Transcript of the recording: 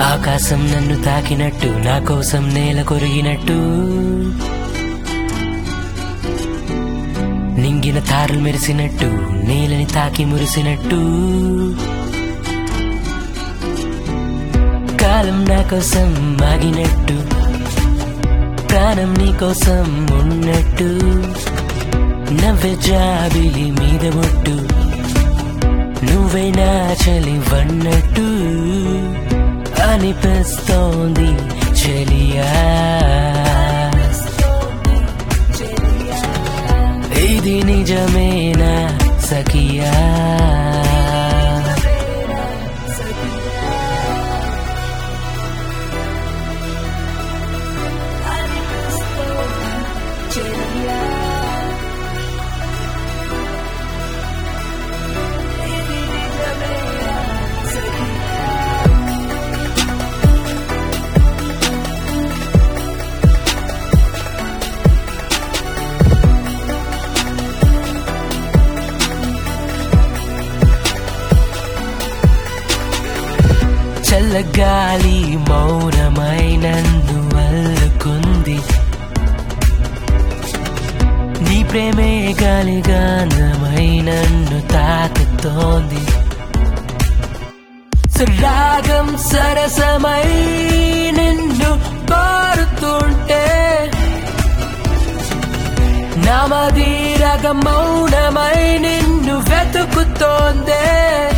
ఆకాశం నన్ను తాకినట్టు నా కోసం నేల కొరిగినట్టు నింగిన తారలు మెరిసినట్టు నేలని తాకి మురిసినట్టు కాలం నా కోసం ఆగినట్టు ప్రాణం నీ కోసం ఉన్నట్టు నవ్వే జాబిలి మీద ఒట్టు నువ్వే నా చలివన్నట్టు అనిపిస్తోంది చెలియా ఇది నిజమేనా సఖియా చల్లగాలి మౌనమై నన్ను అల్లుకుంది నీ ప్రేమే గాలి గాంధమై నన్ను తాకుతోంది రాగం సరసమై నిన్ను కోరుతుంటే నామది రగం మౌనమై నిన్ను వెతుకుతోందే